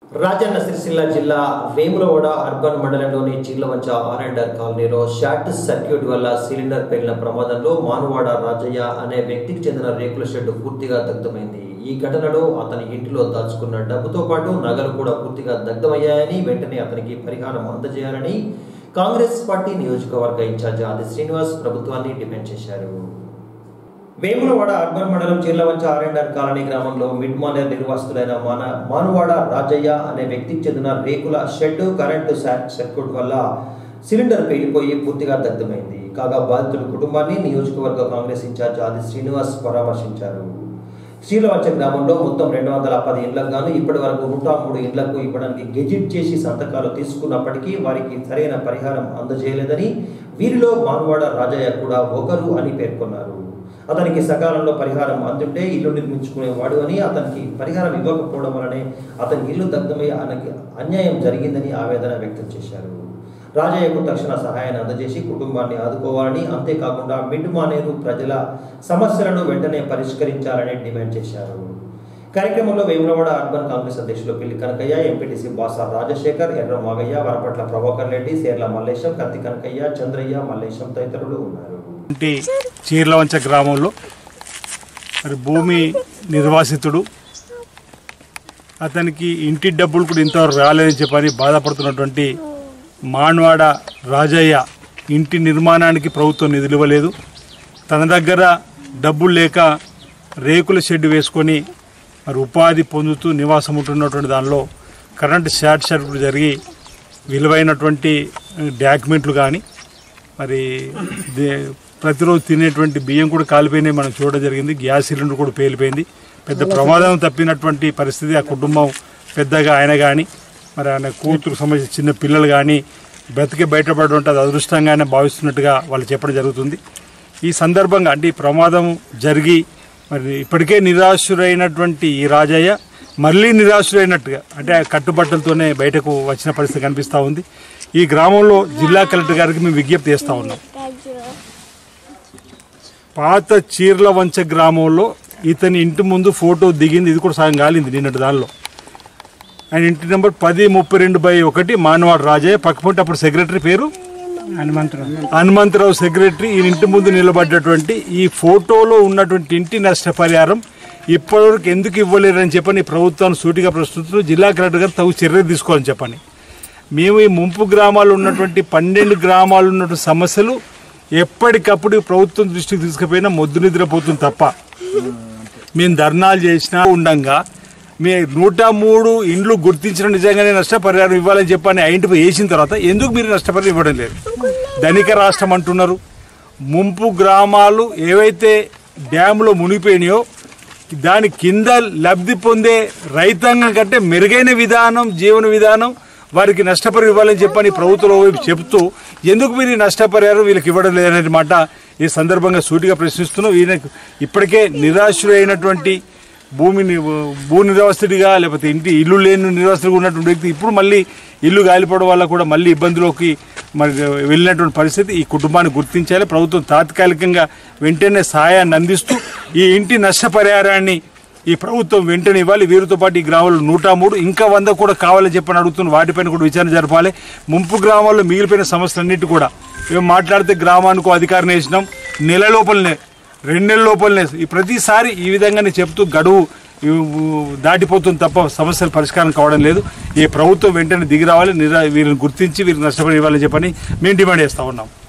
రాజన్న సిరిసిల్ల జిల్లా వేములవాడ అర్బన్ మండలంలోని Chirlavancha R and R కాలనీలో షార్ట్ సర్క్యూట్ వల్ల సిలిండర్ పేలిన ప్రమాదంలో మానువాడ రాజయ్య అనే వ్యక్తికి చెందిన రేకుల షెడ్ పూర్తిగా దగ్ధమైంది ఈ ఘటనలో అతని ఇంటిలో దాచుకున్న డబ్బుతో పాటు నగలు కూడా పూర్తిగా దగ్ధమయ్యాయని వెంటనే అతనికి పరిహారం అందజేయాలని కాంగ్రెస్ పార్టీ నియోజకవర్గ ఇన్ఛార్జ్ ఆది శ్రీనివాస్ ప్రభుత్వాన్ని డిమాండ్ చేశారు వేములవాడ అర్బన్ మండలం చీర్లవంచ ఆర్ఎండ్ఆర్ కాలనీ గ్రామంలో మిడ్ మానేర్ నిర్వాసితులైన మాన మానువాడ రాజయ్య అనే వ్యక్తికి చెందిన రేకుల షెడ్ కరెంటు శాక్ సర్క్యూట్ వల్ల సిలిండర్ పేలిపోయి పూర్తిగా దగ్ధమైంది కాగా బాధితుల కుటుంబాన్ని నియోజకవర్గ కాంగ్రెస్ ఇన్ఛార్జ్ ఆది శ్రీనివాస్ పరామర్శించారు శ్రీలవంచ గ్రామంలో మొత్తం రెండు వందల పది ఇండ్లకు గాను ఇప్పటి వరకు నూట మూడు ఇండ్లకు ఇవ్వడానికి గెజిట్ చేసి సంతకాలు తీసుకున్నప్పటికీ వారికి సరైన పరిహారం అందజేయలేదని వీరిలో మాన్వాడ రాజయ్య కూడా ఒకరు అని పేర్కొన్నారు అతనికి సకాలంలో పరిహారం అందుంటే ఇల్లు నిర్మించుకునేవాడు అని అతనికి పరిహారం ఇవ్వకపోవడం వలనే అతని ఇల్లు దగ్ధమై ఆయనకి అన్యాయం జరిగిందని ఆవేదన వ్యక్తం చేశారు రాజయ్యకు తక్షణ సహాయాన్ని అందజేసి కుటుంబాన్ని ఆదుకోవాలని అంతేకాకుండా మిడ్ మానేరు ప్రజల సమస్యలను వెంటనే పరిష్కరించాలని డిమాండ్ చేశారు కార్యక్రమంలో వేములవాడ అర్బన్ కాంగ్రెస్ అధ్యక్షులు పిల్లి కనకయ్య ఎంపీటీసీ బాసా రాజశేఖర్ ఎర్ర మాగయ్య వరపట్ల ప్రభాకర్ రెడ్డి సేర్ల మల్లేశం కత్తి కనకయ్య చంద్రయ్య మల్లేశం తదితరులు ఉన్నారు ఇంటి చీర్లవంచ గ్రామంలో మరి భూమి నిర్వాసితుడు అతనికి ఇంటి డబ్బులు కూడా ఇంతవరకు రాలేదని చెప్పని బాధపడుతున్నటువంటి మాన్వాడ రాజయ్య ఇంటి నిర్మాణానికి ప్రభుత్వం నిధులు ఇవ్వలేదు తన దగ్గర డబ్బులు లేక రేకుల షెడ్ వేసుకొని మరి ఉపాధి పొందుతూ నివాసం ఉంటున్నటువంటి దానిలో కరెంట్ షార్ట్ సర్క్యూట్ జరిగి విలువైనటువంటి డాక్యుమెంట్లు కానీ మరి దే- ప్రతిరోజు తినేటువంటి బియ్యం కూడా కాలిపోయినాయి మనం చూడడం జరిగింది గ్యాస్ సిలిండర్ కూడా పేలిపోయింది పెద్ద ప్రమాదం తప్పినటువంటి పరిస్థితి ఆ కుటుంబం పెద్దగా ఆయన కానీ మరి ఆయన కూతురు సంబంధించిన చిన్న పిల్లలు కానీ బ్రతికి బయటపడడం అది అదృష్టంగానే భావిస్తున్నట్టుగా వాళ్ళు చెప్పడం జరుగుతుంది ఈ సందర్భంగా అంటే ఈ ప్రమాదం జరిగి మరి ఇప్పటికే నిరాశురైనటువంటి ఈ రాజయ్య మళ్ళీ నిరాశురైనట్టుగా అంటే ఆ కట్టుబట్టలతోనే బయటకు వచ్చిన పరిస్థితి కనిపిస్తూ ఉంది ఈ గ్రామంలో జిల్లా కలెక్టర్ గారికి మేము విజ్ఞప్తి చేస్తూ ఉన్నాం పాత చీర్ల వంచ గ్రామంలో ఇతని ఇంటి ముందు ఫోటో దిగింది ఇది కూడా సగం కాలింది నిన్నటి దానిలో ఆయన ఇంటి నెంబర్ పది ముప్పై రెండు బై ఒకటి మానవాడు రాజయ్య పక్కపొంటి అప్పుడు సెక్రటరీ పేరు హనుమంతరావు హనుమంతరావు సెక్రటరీ ఈ ఇంటి ముందు నిలబడ్డటువంటి ఈ ఫోటోలో ఉన్నటువంటి ఇంటి నష్టపరిహారం ఇప్పటివరకు ఎందుకు ఇవ్వలేరని చెప్పని ప్రభుత్వాన్ని సూటిగా ప్రశ్నిస్తూ జిల్లా కలెక్టర్ గారు తగు చర్యలు తీసుకోవాలని చెప్పని మేము ఈ ముంపు గ్రామాలు ఉన్నటువంటి పన్నెండు గ్రామాలు ఉన్నటువంటి సమస్యలు ఎప్పటికప్పుడు ప్రభుత్వం దృష్టికి తీసుకుపోయినా మొద్దు నిద్రపోతుంది తప్ప మేము ధర్నాలు చేసినా ఉండంగా మీ నూట మూడు ఇండ్లు గుర్తించిన నిజంగానే నష్టపరిహారం ఇవ్వాలని చెప్పని ఆ ఇంటిపై వేసిన తర్వాత ఎందుకు మీరు నష్టపరిహారం ఇవ్వడం లేదు ధనిక రాష్ట్రం అంటున్నారు ముంపు గ్రామాలు ఏవైతే డ్యాములో మునిగిపోయినాయో దాని కింద లబ్ధి పొందే రైతాంగం కంటే మెరుగైన విధానం జీవన విధానం వారికి నష్టపరిహారం ఇవ్వాలని చెప్పని ప్రభుత్వం వైపు చెబుతూ ఎందుకు మీరు ఈ నష్టపరిహారం వీళ్ళకి ఇవ్వడం లేదనే మాట ఈ సందర్భంగా సూటిగా ప్రశ్నిస్తున్నాం ఈయన ఇప్పటికే నిరాశుడైనటువంటి భూమిని భూ నిర్వాసితుడిగా లేకపోతే ఇంటి ఇల్లు లేని నిర్వాసితుడిగా ఉన్నటువంటి వ్యక్తి ఇప్పుడు మళ్ళీ ఇల్లు గాలిపోవడం వల్ల కూడా మళ్ళీ ఇబ్బందులోకి మరి వెళ్ళినటువంటి పరిస్థితి ఈ కుటుంబాన్ని గుర్తించాలి ప్రభుత్వం తాత్కాలికంగా వెంటనే సహాయాన్ని అందిస్తూ ఈ ఇంటి నష్టపరిహారాన్ని ఈ ప్రభుత్వం వెంటనే ఇవ్వాలి వీరితో పాటు ఈ గ్రామాల్లో నూట మూడు ఇంకా వంద కూడా కావాలని చెప్పని అడుగుతున్న వాటిపైన కూడా విచారణ జరపాలి ముంపు గ్రామాల్లో మిగిలిపోయిన సమస్యలన్నిటి కూడా మేము మాట్లాడితే గ్రామానికి అధికారం వేసినాం నెల లోపలనే రెండు నెలల లోపలనే ఈ ప్రతిసారి ఈ విధంగానే చెప్తూ గడువు ఈ దాటిపోతుంది తప్ప సమస్యలు పరిష్కారం కావడం లేదు ఈ ప్రభుత్వం వెంటనే దిగి రావాలి నిరా వీరిని గుర్తించి వీరికి నష్టపడి ఇవ్వాలని చెప్పని మేము డిమాండ్ చేస్తా ఉన్నాం